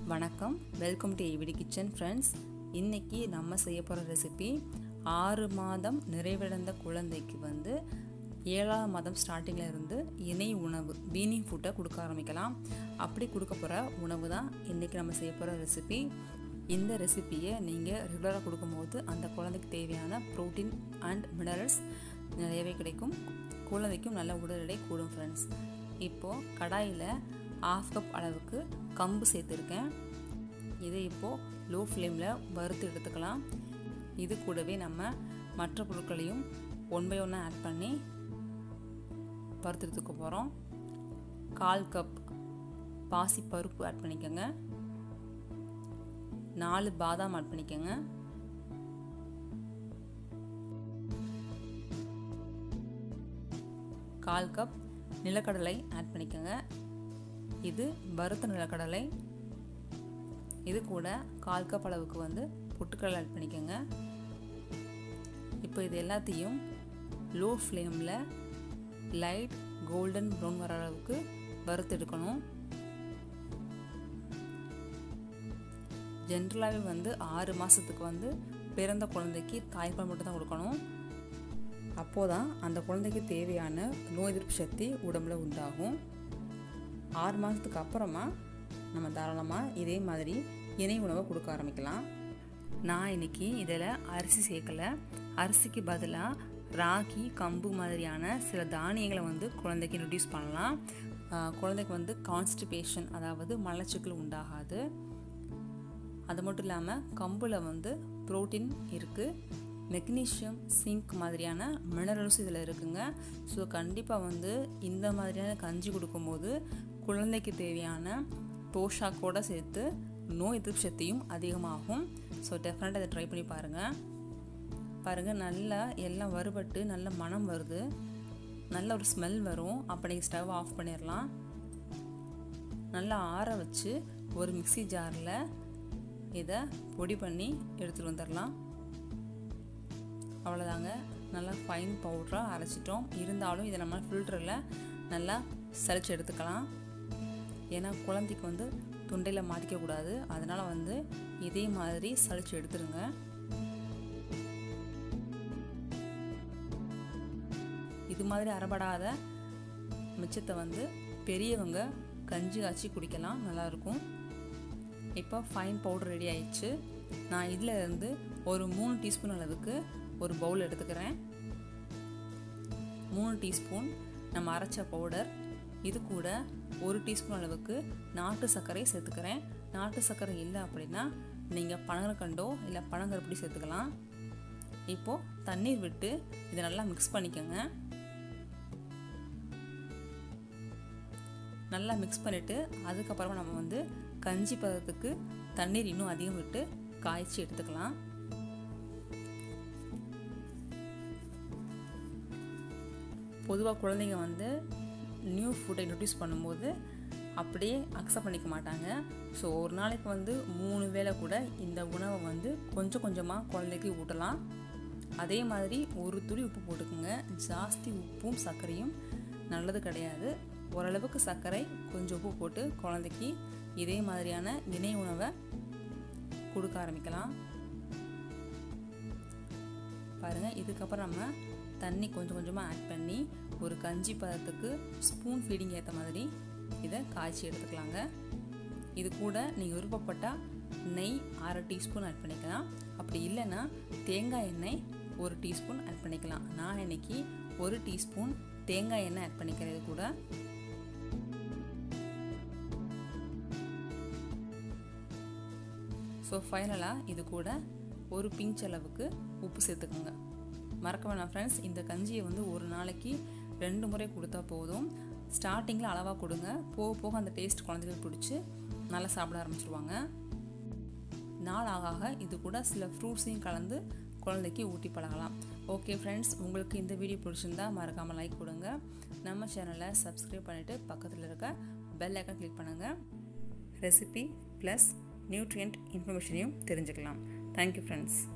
வணக்கம் welcome to AVT kitchen friends இன்றைக்கி நம்ம செய்ய போகிற ரெசிபி ஆறு மாதம் நிறைவடைந்த குழந்தைக்கு வந்து ஏழாவது மாதம் ஸ்டார்டிங்கில் இருந்து இணை உணவு பீனி ஃபுட்டை கொடுக்க ஆரம்பிக்கலாம் அப்படி கொடுக்க போகிற உணவு தான் இன்றைக்கி நம்ம செய்ய போகிற ரெசிபி இந்த ரெசிப்பியை நீங்கள் ரெகுலராக கொடுக்கும்போது அந்த குழந்தைக்கு தேவையான ப்ரோட்டீன் அண்ட் மினரல்ஸ் நிறையவே கிடைக்கும் குழந்தைக்கும் நல்ல உடல் எடை கூடும் ஃப்ரெண்ட்ஸ் இப்போது கடாயில் ஆஃப் கப் அளவுக்கு கம்பு சேர்த்துருக்கேன் இதை இப்போது லோ ஃப்ளேமில் வறுத்து எடுத்துக்கலாம் இது கூடவே நம்ம மற்ற பொருட்களையும் ஒன் பை ஒன்னாக ஆட் பண்ணி வறுத்து எடுத்துக்க போகிறோம் கால் கப் பாசி பருப்பு ஆட் பண்ணிக்கோங்க நாலு பாதாம் ஆட் பண்ணிக்கோங்க கால் கப் நிலக்கடலை ஆட் பண்ணிக்கோங்க இது வறுத்த நிலக்கடலை இது கூட கால் கப் அளவுக்கு வந்து பொட்டுக்கடலை ஆட் பண்ணிக்கோங்க இப்போ இது எல்லாத்தையும் லோ ஃப்ளேமில் லைட் கோல்டன் ப்ரௌன் வர அளவுக்கு வறுத்தெடுக்கணும் ஜென்ரலாகவே வந்து ஆறு மாதத்துக்கு வந்து பிறந்த குழந்தைக்கு தாய்ப்பால் மட்டும் தான் கொடுக்கணும் அப்போது தான் அந்த குழந்தைக்கு தேவையான நோய் எதிர்ப்பு சக்தி உடம்புல உண்டாகும் ஆறு மாதத்துக்கு அப்புறமா நம்ம தாராளமாக இதே மாதிரி இணை உணவை கொடுக்க ஆரம்பிக்கலாம் நான் இன்றைக்கி இதில் அரிசி சேர்க்கலை அரிசிக்கு பதிலாக ராகி கம்பு மாதிரியான சில தானியங்களை வந்து குழந்தைக்கு இன்ட்ரடியூஸ் பண்ணலாம் குழந்தைக்கு வந்து கான்ஸ்டிபேஷன் அதாவது மலச்சிக்கல் உண்டாகாது அது மட்டும் இல்லாமல் கம்பில் வந்து ப்ரோட்டீன் இருக்குது மெக்னீஷியம் சிங்க் மாதிரியான மினரல்ஸும் இதில் இருக்குங்க ஸோ கண்டிப்பாக வந்து இந்த மாதிரியான கஞ்சி கொடுக்கும்போது குழந்தைக்கு தேவையான போஷாக்கோடு சேர்த்து நோய் எதிர்ப்பு சக்தியும் அதிகமாகும் ஸோ டெஃபினட்டாக இதை ட்ரை பண்ணி பாருங்கள் பாருங்கள் நல்லா எல்லாம் வறுபட்டு நல்ல மனம் வருது நல்ல ஒரு ஸ்மெல் வரும் அப்போ நீங்கள் ஸ்டவ் ஆஃப் பண்ணிடலாம் நல்லா ஆற வச்சு ஒரு மிக்சி ஜாரில் இதை பொடி பண்ணி எடுத்துகிட்டு வந்துடலாம் அவ்வளோதாங்க நல்லா ஃபைன் பவுட்ராக அரைச்சிட்டோம் இருந்தாலும் இதை நம்ம ஃபில்டரில் நல்லா சளிச்சு எடுத்துக்கலாம் ஏன்னா குழந்தைக்கு வந்து தொண்டையில் மாட்டிக்கக்கூடாது அதனால் வந்து இதே மாதிரி சளிச்சு எடுத்துருங்க இது மாதிரி அறப்படாத மிச்சத்தை வந்து பெரியவங்க கஞ்சி காய்ச்சி குடிக்கலாம் நல்லாயிருக்கும் இப்போ ஃபைன் பவுடர் ரெடி ஆயிடுச்சு நான் இதில் இருந்து ஒரு மூணு டீஸ்பூன் அளவுக்கு ஒரு பவுல் எடுத்துக்கிறேன் மூணு டீஸ்பூன் நம்ம அரைச்ச பவுடர் இது கூட ஒரு டீஸ்பூன் அளவுக்கு நாட்டு சர்க்கரை சேர்த்துக்கிறேன் நாட்டு சர்க்கரை இல்லை அப்படின்னா நீங்கள் பனங்கற்கண்டோ இல்லை பனங்கருப்படி சேர்த்துக்கலாம் இப்போது தண்ணீர் விட்டு இதை நல்லா மிக்ஸ் பண்ணிக்கோங்க நல்லா மிக்ஸ் பண்ணிவிட்டு அதுக்கப்புறமா நம்ம வந்து கஞ்சி பதத்துக்கு தண்ணீர் இன்னும் அதிகம் விட்டு காய்ச்சி எடுத்துக்கலாம் பொதுவாக குழந்தைங்க வந்து நியூ ஃபுட்டை இன்ட்ரடியூஸ் பண்ணும்போது அப்படியே அக்செப்ட் பண்ணிக்க மாட்டாங்க ஸோ ஒரு நாளைக்கு வந்து மூணு வேளை கூட இந்த உணவை வந்து கொஞ்சம் கொஞ்சமாக குழந்தைக்கு ஊட்டலாம் அதே மாதிரி ஒரு துளி உப்பு போட்டுக்கோங்க ஜாஸ்தி உப்பும் சர்க்கரையும் நல்லது கிடையாது ஓரளவுக்கு சர்க்கரை கொஞ்சம் உப்பு போட்டு குழந்தைக்கு இதே மாதிரியான இணை உணவை கொடுக்க ஆரம்பிக்கலாம் பாருங்கள் இதுக்கப்புறம் நம்ம தண்ணி கொஞ்சம் கொஞ்சமாக ஆட் பண்ணி ஒரு கஞ்சி பதத்துக்கு ஸ்பூன் ஃபீடிங் ஏற்ற மாதிரி இதை காய்ச்சி எடுத்துக்கலாங்க இது கூட நீங்கள் விருப்பப்பட்டால் நெய் அரை டீஸ்பூன் ஆட் பண்ணிக்கலாம் அப்படி இல்லைன்னா தேங்காய் எண்ணெய் ஒரு டீஸ்பூன் ஆட் பண்ணிக்கலாம் நான் இன்னைக்கு ஒரு டீஸ்பூன் தேங்காய் எண்ணெய் ஆட் பண்ணிக்கிறது கூட ஸோ ஃபைனலாக இது கூட ஒரு பிஞ்ச் அளவுக்கு உப்பு சேர்த்துக்கோங்க மறக்க வேணாம் ஃப்ரெண்ட்ஸ் இந்த கஞ்சியை வந்து ஒரு நாளைக்கு ரெண்டு முறை கொடுத்தா போதும் ஸ்டார்டிங்கில் அளவாக கொடுங்க போக போக அந்த டேஸ்ட் குழந்தைகள் பிடிச்சி நல்லா சாப்பிட ஆரம்பிச்சிருவாங்க நாள் ஆக ஆக இது கூட சில ஃப்ரூட்ஸையும் கலந்து குழந்தைக்கு ஊட்டி பழகலாம் ஓகே ஃப்ரெண்ட்ஸ் உங்களுக்கு இந்த வீடியோ பிடிச்சிருந்தா மறக்காமல் லைக் கொடுங்க நம்ம சேனலை சப்ஸ்கிரைப் பண்ணிவிட்டு பக்கத்தில் இருக்க பெல் ஐக்கன் கிளிக் பண்ணுங்கள் ரெசிபி ப்ளஸ் நியூட்ரியன்ட் இன்ஃபர்மேஷனையும் தெரிஞ்சுக்கலாம் தேங்க்யூ ஃப்ரெண்ட்ஸ்